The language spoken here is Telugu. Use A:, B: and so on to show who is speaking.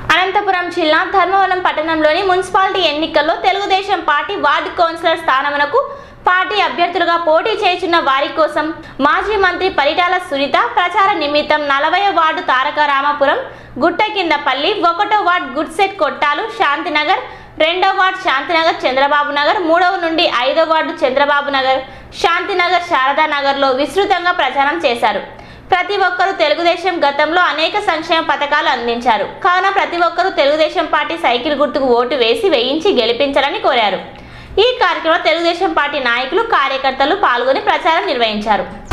A: అనంతపురం జిల్లా ధర్మవరం పట్టణంలోని మున్సిపాలిటీ ఎన్నికల్లో తెలుగుదేశం పార్టీ వార్డు కౌన్సిలర్ స్థానమునకు పార్టీ అభ్యర్థులుగా పోటీ చేస్తున్న వారి కోసం మాజీ మంత్రి పరిటాల సునీత ప్రచార నిమిత్తం నలభై వార్డు తారక రామాపురం గుట్ట కిందపల్లి ఒకటో వార్డు గుడ్సెట్ కొట్టాలు శాంతినగర్ రెండో వార్డు శాంతినగర్ చంద్రబాబు నగర్ మూడవ నుండి ఐదో వార్డు చంద్రబాబు నగర్ శాంతినగర్ శారదా నగర్లో విస్తృతంగా ప్రచారం చేశారు ప్రతి ఒక్కరూ తెలుగుదేశం గతంలో అనేక సంక్షేమ పథకాలు అందించారు కావున ప్రతి ఒక్కరూ తెలుగుదేశం పార్టీ సైకిల్ గుర్తుకు ఓటు వేసి వేయించి గెలిపించాలని కోరారు ఈ కార్యక్రమంలో తెలుగుదేశం పార్టీ నాయకులు కార్యకర్తలు పాల్గొని ప్రచారం నిర్వహించారు